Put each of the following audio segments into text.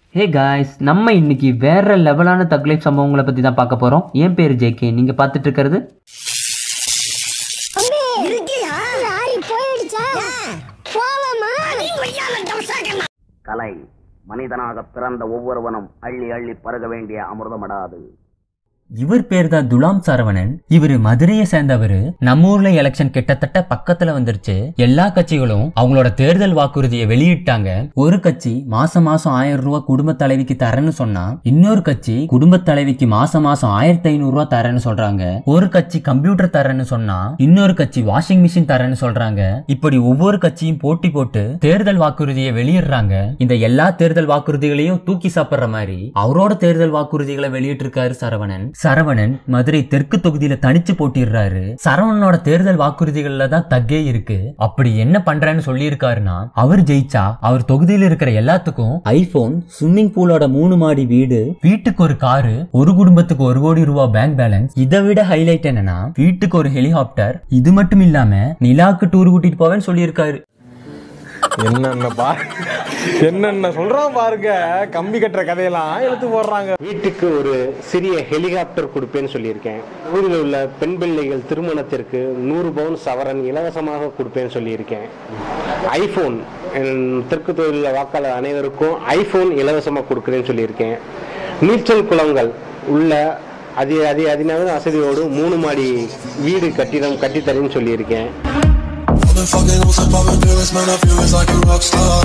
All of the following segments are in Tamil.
ஹே காய்ஸ் நம்ம இன்னைக்கு வேற லெவலான தக்லைஃப் சம்பவங்களை பத்தி தான் பார்க்க போறோம் என் பேர் ஜேகே நீங்க பார்த்துட்டு இருக்கிறது இருக்கியா லாரி போயிடுச்சா போவமா கலை மனிதனாக பிறந்த ஒவ்வொருவனும் அள்ளி அள்ளி பருக வேண்டிய அமிர்தமடாது இவர் பேர் தான் துலாம் சரவணன் இவரு மதுரையை சேர்ந்தவரு நம்ம ஊர்ல எலெக்ஷன் கிட்டத்தட்ட பக்கத்துல வந்துருச்சு எல்லா கட்சிகளும் அவங்களோட தேர்தல் வாக்குறுதியை வெளியிட்டாங்க ஒரு கட்சி மாசம் மாசம் ஆயிரம் ரூபாய் குடும்ப தலைவிக்கு தரேன்னு சொன்னா இன்னொரு கட்சி குடும்ப தலைவிக்கு மாசம் மாசம் ஆயிரத்தி ஐநூறு ரூபாய் தரேன்னு சொல்றாங்க ஒரு கட்சி கம்ப்யூட்டர் தரேன்னு சொன்னா இன்னொரு கட்சி வாஷிங் மிஷின் தரேன்னு சொல்றாங்க இப்படி ஒவ்வொரு கட்சியும் போட்டி போட்டு தேர்தல் வாக்குறுதியை வெளியிடுறாங்க இந்த எல்லா தேர்தல் வாக்குறுதிகளையும் தூக்கி சாப்பிடுற மாதிரி அவரோட தேர்தல் வாக்குறுதிகளை வெளியிட்டிருக்காரு சரவணன் சரவணன் மதுரை தெற்கு தொகுதியில தனிச்சு போட்டிடுறாரு சரவணனோட தேர்தல் வாக்குறுதிகள்ல தான் தக்கே இருக்கு அப்படி என்ன பண்றேன்னு சொல்லியிருக்காருன்னா அவர் ஜெயிச்சா அவர் தொகுதியில இருக்கிற எல்லாத்துக்கும் ஐபோன் ஸ்விம்மிங் பூலோட மூணு மாடி வீடு வீட்டுக்கு ஒரு காரு ஒரு குடும்பத்துக்கு ஒரு கோடி ரூபாய் பேங்க் பேலன்ஸ் இதை விட ஹைலைட் என்னன்னா வீட்டுக்கு ஒரு ஹெலிகாப்டர் இது மட்டும் இல்லாம நிலாக்கு டூர் கூட்டிட்டு போவேன்னு சொல்லியிருக்காரு என்னென்ன பா என்னென்ன சொல்றான் பாருங்க கம்பி கட்டுற கதையெல்லாம் எடுத்து போடுறாங்க வீட்டுக்கு ஒரு சிறிய ஹெலிகாப்டர் கொடுப்பேன்னு சொல்லியிருக்கேன் ஊரில் உள்ள பெண் பிள்ளைகள் திருமணத்திற்கு நூறு பவுன் சவரன் இலவசமாக கொடுப்பேன்னு சொல்லியிருக்கேன் ஐஃபோன் என் தெற்கு தொழிலில் வாக்காளர் அனைவருக்கும் ஐஃபோன் இலவசமாக கொடுக்குறேன்னு சொல்லியிருக்கேன் நீச்சல் குளங்கள் உள்ள அதி அதி அதிநவீன வசதியோடு மூணு மாடி வீடு கட்டிடம் கட்டித்தரேன்னு சொல்லியிருக்கேன் Motherfucking on some poppin' feelings, man, I feel it's like a rock star.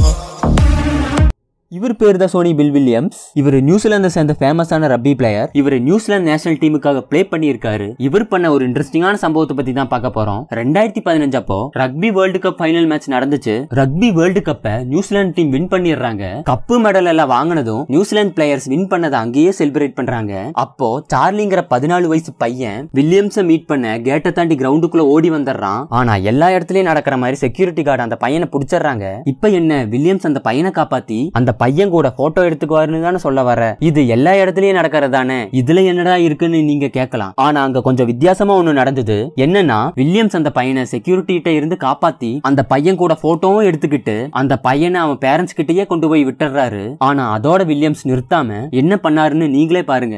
இவர் பேர் தான் சோனி பில் வில்லியம்ஸ் இவர் நியூசிலாந்தை சேர்ந்த ஃபேமஸான ரப்பி பிளேயர் இவர் நியூசிலாந்து நேஷனல் டீமுக்காக ப்ளே பண்ணியிருக்காரு இவர் பண்ண ஒரு இன்ட்ரெஸ்டிங்கான சம்பவத்தை பத்தி தான் பார்க்க போறோம் ரெண்டாயிரத்தி பதினஞ்சு அப்போ rugby world cup final match நடந்துச்சு ரக்பி வேர்ல்டு கப்பை நியூசிலாந்து டீம் வின் பண்ணிடுறாங்க கப்பு மெடல் எல்லாம் வாங்கினதும் நியூசிலாந்து பிளேயர்ஸ் வின் பண்ணதை அங்கேயே செலிப்ரேட் பண்றாங்க அப்போ சார்லிங்கிற பதினாலு வயசு பையன் வில்லியம்ஸை மீட் பண்ண கேட்டை தாண்டி கிரவுண்டுக்குள்ள ஓடி வந்துடுறான் ஆனா எல்லா இடத்துலயும் நடக்கிற மாதிரி செக்யூரிட்டி கார்டு அந்த பையனை பிடிச்சிடுறாங்க இப்ப என்ன வில்லியம்ஸ் அந்த பையனை காப்பாத்தி அந்த பையன் கூட போட்டோ எடுத்துக்குவாருன்னு தானே சொல்ல வர இது எல்லா இடத்துலயும் நடக்கிறது தானே இதுல என்னடா இருக்குன்னு நீங்க கேட்கலாம் ஆனா அங்க கொஞ்சம் வித்தியாசமா ஒண்ணு நடந்தது என்னன்னா வில்லியம்ஸ் அந்த பையனை செக்யூரிட்டி கிட்ட இருந்து காப்பாத்தி அந்த பையன் கூட போட்டோவும் எடுத்துக்கிட்டு அந்த பையனை அவன் பேரண்ட்ஸ் கிட்டயே கொண்டு போய் விட்டுறாரு ஆனா அதோட வில்லியம்ஸ் நிறுத்தாம என்ன பண்ணாருன்னு நீங்களே பாருங்க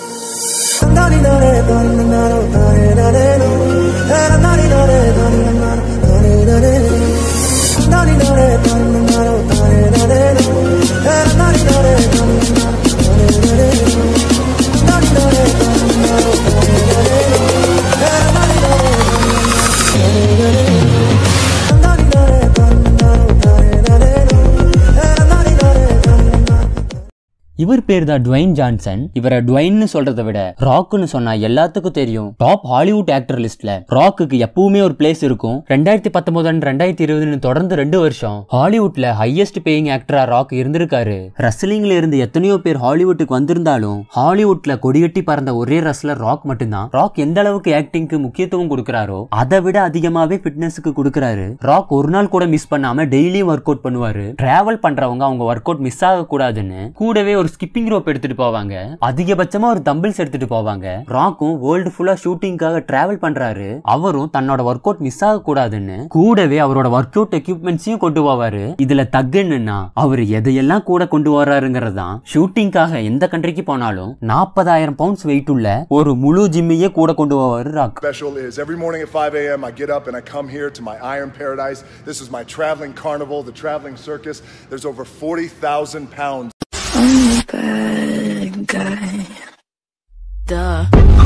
இவர் பேர் தான் டுவைன் ஜான்சன் இவரை டுவைன்னு சொல்றதை விட ராக்னு சொன்னா எல்லாத்துக்கும் தெரியும் டாப் ஹாலிவுட் ஆக்டர் லிஸ்ட்ல ராக்குக்கு எப்பவுமே ஒரு பிளேஸ் இருக்கும் ரெண்டாயிரத்தி பத்தொன்பது ரெண்டாயிரத்தி இருபதுன்னு தொடர்ந்து ரெண்டு வருஷம் ஹாலிவுட்ல ஹையஸ்ட் பேயிங் ஆக்டரா ராக் இருந்திருக்காரு ரஸ்லிங்ல இருந்து எத்தனையோ பேர் ஹாலிவுட்டுக்கு வந்திருந்தாலும் ஹாலிவுட்ல கொடிகட்டி பறந்த ஒரே ரஸ்லர் ராக் மட்டும்தான் ராக் எந்த அளவுக்கு ஆக்டிங்க்கு முக்கியத்துவம் கொடுக்கறாரோ அதை விட அதிகமாவே ஃபிட்னஸ்க்கு கொடுக்கறாரு ராக் ஒரு நாள் கூட மிஸ் பண்ணாம டெய்லியும் ஒர்க் அவுட் பண்ணுவாரு டிராவல் பண்றவங்க அவங்க ஒர்க் அவுட் மிஸ் ஆக கூடாதுன்னு கூடவே ஒரு ஸ்கிப்பிங் ரோப் எடுத்துட்டு போவாங்க அதிகபட்சமா ஒரு தம்பிள்ஸ் எடுத்துட்டு போவாங்க ராக்கும் வேர்ல்டு ஃபுல்லா ஷூட்டிங்காக டிராவல் பண்றாரு அவரும் தன்னோட ஒர்க் அவுட் மிஸ் ஆக கூடாதுன்னு கூடவே அவரோட ஒர்க் அவுட் எக்யூப்மெண்ட்ஸையும் கொண்டு போவாரு இதுல தக்கு என்னன்னா அவர் எதையெல்லாம் கூட கொண்டு வர்றாருங்கிறது தான் ஷூட்டிங்காக எந்த கண்ட்ரிக்கு போனாலும் நாற்பதாயிரம் பவுண்ட்ஸ் வெயிட் உள்ள ஒரு முழு ஜிம்மையே கூட கொண்டு போவாரு Rock special is every morning at 5 a.m. I get up and I come here to my Iron Paradise. This is my traveling carnival, the traveling circus. There's over 40,000 pounds. bad guy. Duh.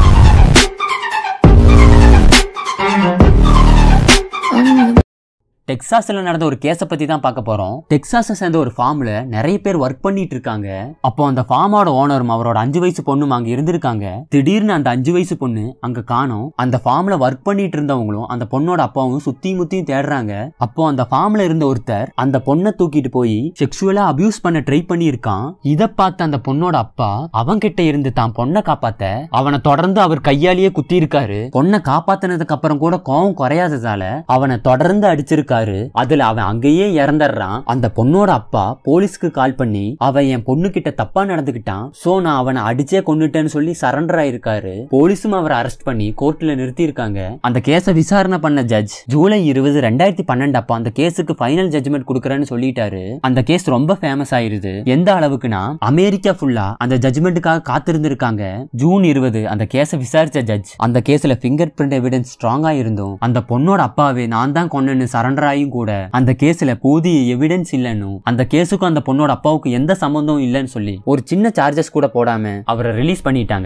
டெக்சாஸ்ல நடந்த ஒரு கேஸை பத்தி தான் பார்க்க போறோம் டெக்சாஸை சேர்ந்த ஒரு ஃபார்ம்ல நிறைய பேர் ஒர்க் பண்ணிட்டு இருக்காங்க அப்போ அந்த ஃபார்மோட ஓனரும் அவரோட அஞ்சு வயசு பொண்ணும் அங்க இருந்திருக்காங்க திடீர்னு அந்த அஞ்சு வயசு பொண்ணு அங்க காணோம் அந்த ஃபார்ம்ல ஒர்க் பண்ணிட்டு இருந்தவங்களும் அந்த பொண்ணோட அப்பாவும் சுத்தி முத்தியும் தேடுறாங்க அப்போ அந்த ஃபார்ம்ல இருந்த ஒருத்தர் அந்த பொண்ணை தூக்கிட்டு போய் செக்ஷுவலா அபியூஸ் பண்ண ட்ரை பண்ணியிருக்கான் இதை பார்த்த அந்த பொண்ணோட அப்பா அவன் கிட்ட இருந்து தான் பொண்ணை காப்பாத்த அவனை தொடர்ந்து அவர் கையாலேயே குத்தி இருக்காரு பொண்ணை காப்பாத்தினதுக்கு அப்புறம் கூட கோவம் குறையாததால அவனை தொடர்ந்து அடிச்சிருக்காரு காரு அதுல அவன் அங்கேயே இறந்துடுறான் அந்த பொண்ணோட அப்பா போலீஸ்க்கு கால் பண்ணி அவன் என் பொண்ணு கிட்ட தப்பா நடந்துக்கிட்டான் சோ நான் அவனை அடிச்சே கொன்னுட்டேன்னு சொல்லி சரண்டர் ஆயிருக்காரு போலீஸும் அவரை அரெஸ்ட் பண்ணி கோர்ட்ல நிறுத்தி இருக்காங்க அந்த கேஸை விசாரணை பண்ண ஜட்ஜ் ஜூலை இருபது ரெண்டாயிரத்தி பன்னெண்டு அப்ப அந்த கேஸுக்கு ஃபைனல் ஜட்ஜ்மெண்ட் கொடுக்குறேன்னு சொல்லிட்டாரு அந்த கேஸ் ரொம்ப ஃபேமஸ் ஆயிருது எந்த அளவுக்குனா அமெரிக்கா ஃபுல்லா அந்த ஜட்ஜ்மெண்ட்டுக்காக காத்திருந்திருக்காங்க ஜூன் இருபது அந்த கேஸை விசாரிச்ச ஜட்ஜ் அந்த கேஸ்ல ஃபிங்கர் பிரிண்ட் எவிடன்ஸ் ஸ்ட்ராங்கா இருந்தும் அந்த பொண்ணோட அப்பாவே நான் தான் கொன்னேன்னு சரண்டர் ஆகியும் கூட அந்த கேஸ்ல போதிய எவிடன்ஸ் இல்லைன்னு அந்த கேஸுக்கும் அந்த பொண்ணோட அப்பாவுக்கு எந்த சம்பந்தம் இல்லைன்னு சொல்லி ஒரு சின்ன சார்ஜஸ் கூட போடாம அவரை ரிலீஸ் பண்ணிட்டாங்க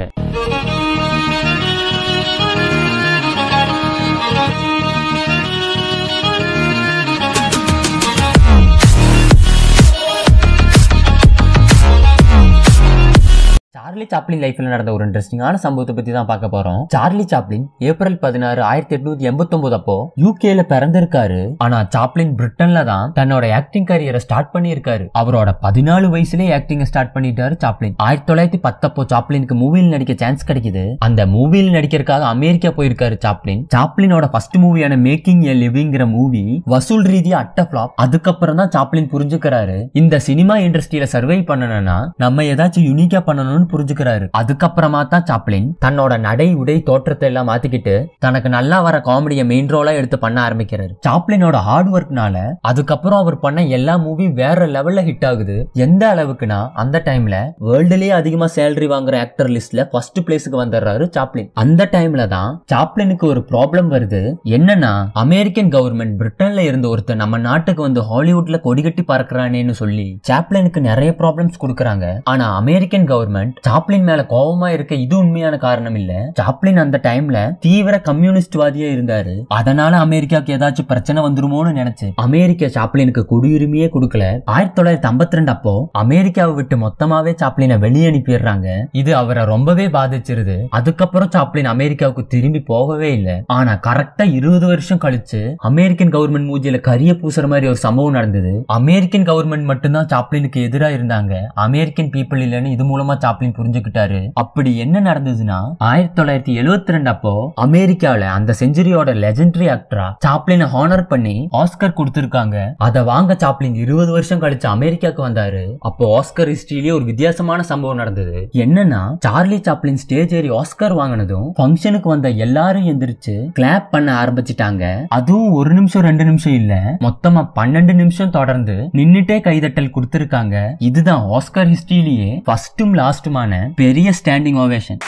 சார்லி சாப்ளின் லைஃப்ல நடந்த ஒரு இன்ட்ரெஸ்டிங்கான சம்பவத்தை பத்தி தான் பார்க்க போறோம் சார்லி சாப்ளின் ஏப்ரல் பதினாறு ஆயிரத்தி எட்நூத்தி எண்பத்தி அப்போ யூகேல பிறந்திருக்காரு ஆனா சாப்ளின் பிரிட்டன்ல தான் தன்னோட ஆக்டிங் கரியரை ஸ்டார்ட் பண்ணியிருக்காரு அவரோட பதினாலு வயசுலயே ஆக்டிங் ஸ்டார்ட் பண்ணிட்டாரு சாப்ளின் ஆயிரத்தி தொள்ளாயிரத்தி பத்தப்போ சாப்ளினுக்கு மூவியில் நடிக்க சான்ஸ் கிடைக்குது அந்த மூவியில் நடிக்கிறதுக்காக அமெரிக்கா போயிருக்காரு சாப்ளின் சாப்ளினோட ஃபர்ஸ்ட் மூவியான மேக்கிங் எ லிவிங்கிற மூவி வசூல் ரீதியா அட்ட ஃபிளாப் அதுக்கப்புறம் தான் சாப்ளின் புரிஞ்சுக்கிறாரு இந்த சினிமா இண்டஸ்ட்ரியில சர்வை பண்ணணும்னா நம்ம ஏதாச்சும் யூனிக்கா பண்ணணும்னு புரிஞ்சுக்கிறாரு அதுக்கப்புறமா தான் சாப்ளின் தன்னோட நடை உடை தோற்றத்தை எல்லாம் மாத்திக்கிட்டு தனக்கு நல்லா வர காமெடியை மெயின் ரோலா எடுத்து பண்ண ஆரம்பிக்கிறாரு சாப்ளினோட ஹார்ட் ஒர்க்னால அதுக்கப்புறம் அவர் பண்ண எல்லா மூவி வேற லெவல்ல ஹிட் ஆகுது எந்த அளவுக்குனா அந்த டைம்ல வேர்ல்டுலயே அதிகமா சேலரி வாங்குற ஆக்டர் லிஸ்ட்ல ஃபர்ஸ்ட் பிளேஸுக்கு வந்துடுறாரு சாப்ளின் அந்த டைம்ல தான் சாப்ளினுக்கு ஒரு ப்ராப்ளம் வருது என்னன்னா அமெரிக்கன் கவர்மெண்ட் பிரிட்டன்ல இருந்த ஒருத்தர் நம்ம நாட்டுக்கு வந்து ஹாலிவுட்ல கொடிகட்டி பறக்குறானேன்னு சொல்லி சாப்ளினுக்கு நிறைய ப்ராப்ளம்ஸ் கொடுக்குறாங்க ஆனா அமெரிக்கன் கவர்மெண்ட் சாப்ளின் மேல கோபமா இருக்க இது உண்மையான காரணம் இல்ல சாப்ளின் அந்த டைம்ல தீவிர கம்யூனிஸ்ட் வாதியா இருந்தாரு அதனால அமெரிக்காவுக்கு ஏதாச்சும் பிரச்சனை வந்துருமோன்னு நினைச்சு அமெரிக்கா சாப்ளினுக்கு குடியுரிமையே கொடுக்கல ஆயிரத்தி தொள்ளாயிரத்தி ஐம்பத்தி ரெண்டு அப்போ அமெரிக்காவை விட்டு மொத்தமாவே சாப்ளினை வெளியே அனுப்பிடுறாங்க இது அவரை ரொம்பவே பாதிச்சிருது அதுக்கப்புறம் சாப்ளின் அமெரிக்காவுக்கு திரும்பி போகவே இல்லை ஆனா கரெக்டா இருபது வருஷம் கழிச்சு அமெரிக்கன் கவர்மெண்ட் மூஞ்சில கரிய பூசுற மாதிரி ஒரு சம்பவம் நடந்தது அமெரிக்கன் கவர்மெண்ட் மட்டும்தான் சாப்ளினுக்கு எதிரா இருந்தாங்க அமெரிக்கன் பீப்புள் இல்லைன்னு இது மூலமா சாப்ளின் புரிஞ்சுக்கிட்டாரு அப்படி என்ன நடந்ததுன்னா ஆயிரத்தி தொள்ளாயிரத்தி எழுவத்தி ரெண்டு அப்போ அமெரிக்கால அந்த செஞ்சுரியோட லெஜெண்டரி ஆக்டரா சாப்ளினை ஹானர் பண்ணி ஆஸ்கர் கொடுத்திருக்காங்க அதை வாங்க சாப்ளின் இருபது வருஷம் கழிச்சு அமெரிக்காக்கு வந்தாரு அப்போ ஆஸ்கர் ஹிஸ்டரியிலேயே ஒரு வித்தியாசமான சம்பவம் நடந்தது என்னன்னா சார்லி சாப்ளின் ஸ்டேஜ் ஏறி ஆஸ்கர் வாங்கினதும் ஃபங்க்ஷனுக்கு வந்த எல்லாரும் எந்திரிச்சு கிளாப் பண்ண ஆரம்பிச்சிட்டாங்க அதுவும் ஒரு நிமிஷம் ரெண்டு நிமிஷம் இல்ல மொத்தமா பன்னெண்டு நிமிஷம் தொடர்ந்து நின்னுட்டே கைதட்டல் கொடுத்திருக்காங்க இதுதான் ஆஸ்கர் ஹிஸ்டரியிலேயே ஃபர்ஸ்டும் லாஸ்டுமான பெரிய standing ovation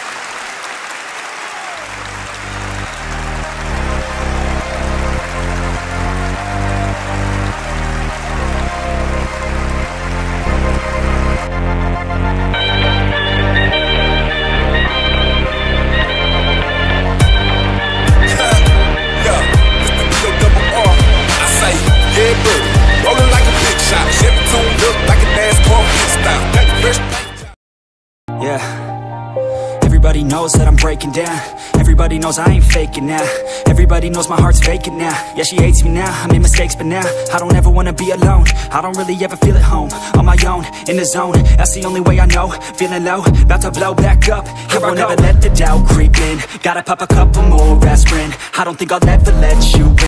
Yeah, it's the B-O-double-R. I say, yeah, boo. Rolling like a big shot. Chevy tuned up like a NASCAR pit stop. Fresh paint job. Yeah. Everybody knows that I'm breaking down. Everybody knows I ain't faking now. Everybody knows my heart's vacant now. Yeah, she hates me now. I made mistakes, but now I don't ever wanna be alone. I don't really ever feel at home. On my own, in the zone. That's the only way I know. Feeling low, about to blow back up. Here I will never let the doubt creep in. Gotta pop a couple more aspirin. I don't think I'll ever let you in.